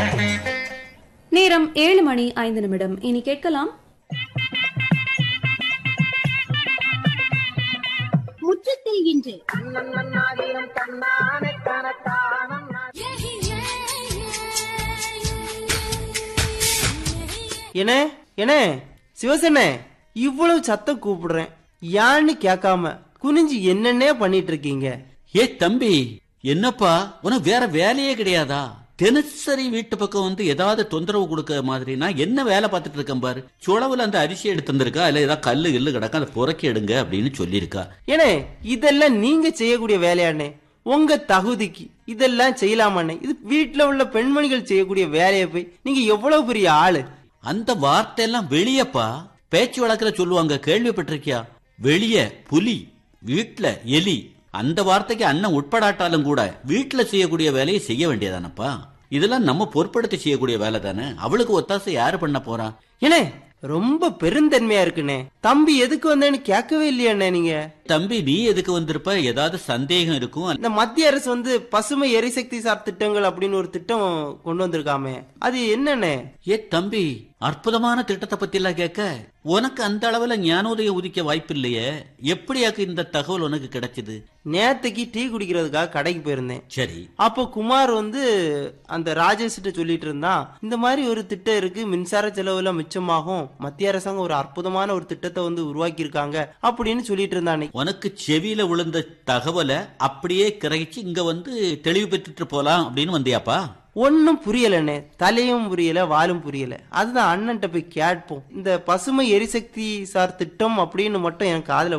நேரம் ஏழு மணி ஐந்து நிமிடம் இனி கேட்கலாம் முற்றத்தில் இன்று என்ன என்ன சிவசேனே இவ்வளவு சத்தம் கூப்பிடுறேன் யான்னு கேட்காம குனிஞ்சு என்னென்ன பண்ணிட்டு இருக்கீங்க ஏ தம்பி என்னப்பா உனக்கு வேற வேலையே கிடையாதா தினசரி வீட்டு பக்கம் வந்து ஏதாவது தொந்தரவு கொடுக்க மாதிரி நான் என்ன வேலை பார்த்துட்டு இருக்கேன் பாரு சுளவுல அந்த அரிசி எடுத்து வந்திருக்கா இல்ல ஏதாவது கல்லு கில்லு கிடக்கா அதை புறக்கி எடுங்க அப்படின்னு சொல்லியிருக்கா ஏனே இதெல்லாம் நீங்க செய்யக்கூடிய வேலையாண்ணே உங்க தகுதிக்கு இதெல்லாம் செய்யலாமாண்ணே இது வீட்டுல உள்ள பெண்மணிகள் செய்யக்கூடிய வேலையை போய் நீங்க எவ்வளவு பெரிய ஆளு அந்த வார்த்தையெல்லாம் வெளியப்பா பேச்சு வழக்குல சொல்லுவாங்க கேள்விப்பட்டிருக்கியா வெளிய புலி வீட்ல எலி அந்த வார்த்தைக்கு அண்ணன் உட்படாட்டாலும் கூட வீட்டுல செய்யக்கூடிய வேலையை செய்ய வேண்டியதானப்பா இதெல்லாம் நம்ம பொறுப்படுத்தி செய்யக்கூடிய வேலை தானே அவளுக்கு ஒத்தாசை யாரு பண்ண போறா ஏனே ரொம்ப பெருந்தன்மையா இருக்குண்ணே தம்பி எதுக்கு வந்தேன்னு கேட்கவே இல்லையாண்ணே நீங்க தம்பி நீ எதுக்கு வந்திருப்ப ஏதாவது சந்தேகம் இருக்கும் இந்த மத்திய அரசு வந்து பசுமை எரிசக்தி சார் திட்டங்கள் அப்படின்னு ஒரு திட்டம் கொண்டு வந்திருக்காமே அது என்னண்ணே ஏ தம்பி அற்புதமான திட்டத்தை பத்தி எல்லாம் கேட்க உனக்கு அந்த அளவுல ஞானோதயம் உதிக்க வாய்ப்பு இல்லையே எப்படியாக்கு இந்த தகவல் உனக்கு கிடைச்சது நேத்துக்கு டீ குடிக்கிறதுக்காக கடைக்கு போயிருந்தேன் சரி அப்போ குமார் வந்து அந்த ராஜேஷ் கிட்ட சொல்லிட்டு இருந்தான் இந்த மாதிரி ஒரு திட்டம் இருக்கு மின்சார செலவுல மிச்சமாகும் மத்திய அரசாங்கம் ஒரு அற்புதமான ஒரு திட்டத்தை வந்து உருவாக்கி இருக்காங்க அப்படின்னு சொல்லிட்டு இருந்தானே உனக்கு செவியில விழுந்த தகவலை அப்படியே கிரகிச்சு இங்க வந்து தெளிவு பெற்றுட்டு போலாம் அப்படின்னு வந்தியாப்பா ஒன்னும் புரியலண்ணே தலையும் புரியல வாலும் புரியல அதுதான் அண்ணன்ட்ட போய் கேட்போம் இந்த பசுமை எரிசக்தி சார் திட்டம் அப்படின்னு மட்டும் எனக்கு காதுல